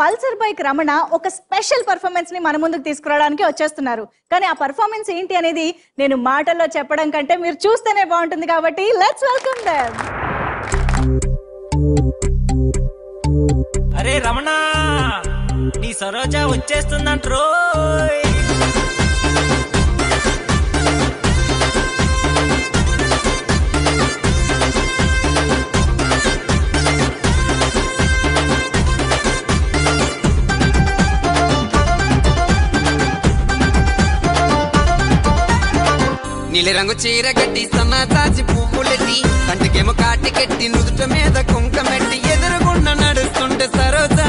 Pulsar bike Ramana ఒక special performance ని మన ముందుకు తీసుకురావడానికి వచ్చేస్తున్నారు కానీ ఆ పర్ఫార్మెన్స్ ఏంటి అనేది నేను మాటల్లో చెప్పడం కంటే మీరు చూస్తేనే బాగుంటుంది కాబట్టి లెట్స్ వెల్కమ్ దెమ్ అరే రమణ నీ సరోజ వచ్చేస్తుందంట్రో నీలిరంగు చీర కట్టి సన్న తాచి పువ్వులెట్టి కంటికేమో కాటి కట్టి నుదుట మీద కుంకమెట్టి ఎదురుగుండ నడుస్తుంటే సరోజా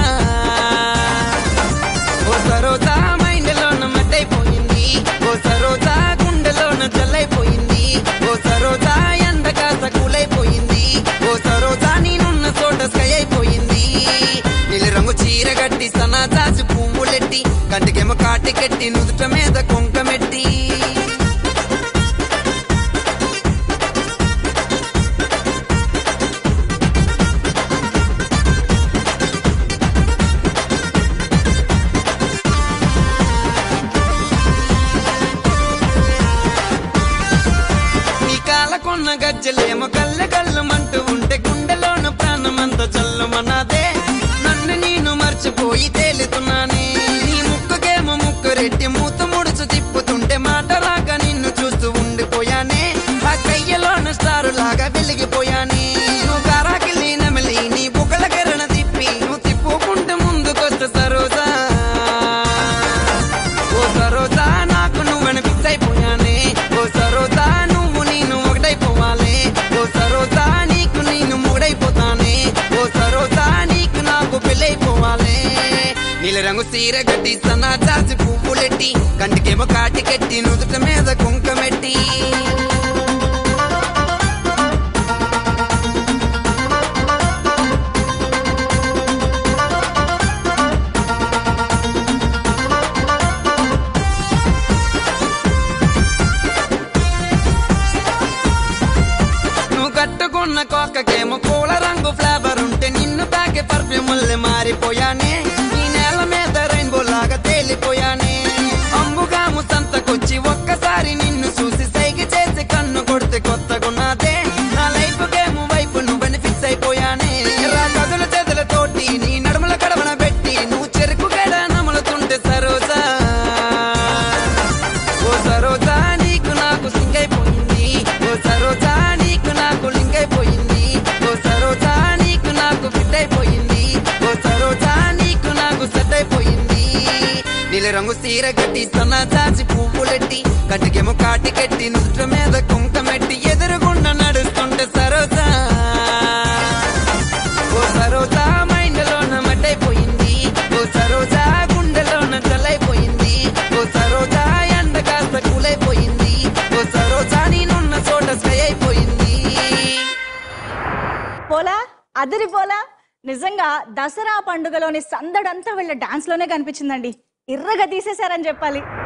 ఓ సరోజా మైండ్లోన మట్టయిపోయింది ఓ సరోజా గుండెలోన జల్లైపోయింది ఓ సరోజా ఎండ కాస కూలైపోయింది ఓ సరోజా నేనున్న చోట స్కై అయిపోయింది నీలిరంగు చీర కట్టి సన్న తాచి పువ్వులెట్టి కంటికేమో కాటి కట్టి నుదుట మీద కుంకమెట్టి నీ కాలకున్న గజ్జలేమో కళ్ళ కళ్ళమంటూ ఉంటే గుండెలోన ప్రాణమంత చల్లమన్నదే నన్ను నేను మర్చిపోయి తేలుతున్నానే నీ ముక్కుకేమో ముక్కు రెట్టి మూత ముడుచు తిప్పుతుంటే మాటలాగా నిన్ను చూస్తూ ఉండిపోయానే ఆ కయ్యలోన స్టారు లాగా వెలిగిపోయానే నువ్వు కారాకిల్లి నమిలి నీ బుక్కల కెరణ తిప్పి నువ్వు తిప్పుకుంటూ ముందుకొస్తే సరోజా ఓ సరోజా నాకు నువ్వని ఫిక్స్ అయిపోయానే ఓ సరోజా నువ్వు నేను ఒకటైపోవాలి ఓ సరోజా నీకు నేను మూడైపోతానే ఓ సరోజా నీకు నాకు పెళ్ళైపోవాలి నీలరంగు సీర కట్టి సన్నా చాచి పువ్వులెట్టి కంటికేమో కాటి కట్టి నుదుట మీద కుంకమెట్టి నువ్వు కట్టుకున్న కోకకేమో పూల రంగు ఫ్లేవర్ ఉంటే నిన్ను తాకే పర్ఫ్యూముల్లే మారిపోయానే ఈ నేల మీద రెయిన్బో లాగా తేలిపోయానే అంబుగాము సంతకొచ్చి ఒక్కసారి నిన్ను చూసి సైకి చేసి కన్ను కొడితే కొత్తగున్నదే నా లైఫ్ గేమ్ వైపు నువ్వని ఫిక్స్ అయిపోయానే రా కదుల చెదలతోటి నీ నడుముల కడవన పెట్టి నువ్వు చెరుకు గడ నములుతుంటే సరోజా ఓ సరోజా నీకు నాకు సింగ్ అయిపోయింది ఓ సరోజా నీకు నాకు లింక్ అయిపోయింది ఓ సరోజా నీకు నాకు ఫిట్ అయిపోయింది ఓ సరోజా నీకు నాకు సెట్ అయిపోయింది నీలి రంగు సీర కట్టి సన్న చాచి పువ్వులెట్టి కట్టికేమో కాటి కట్టి నుదుట మీద కుంకమెట్టి ఎదురుగుండ నడుస్తుంటే సరోజా ఓ సరోజా మైండ్లోన మట్టయిపోయింది ఓ సరోజా గుండెలోన చల్లైపోయింది ఓ సరోజా ఎండ కాస్త కూలైపోయింది ఓ సరోజా నేనున్న చోట స్కై అయిపోయింది పోలా అదిరి పోలా నిజంగా దసరా పండుగలోని సందడంతా వీళ్ళ డాన్స్ లోనే కనిపించిందండి ఇర్రగా తీసేశారని చెప్పాలి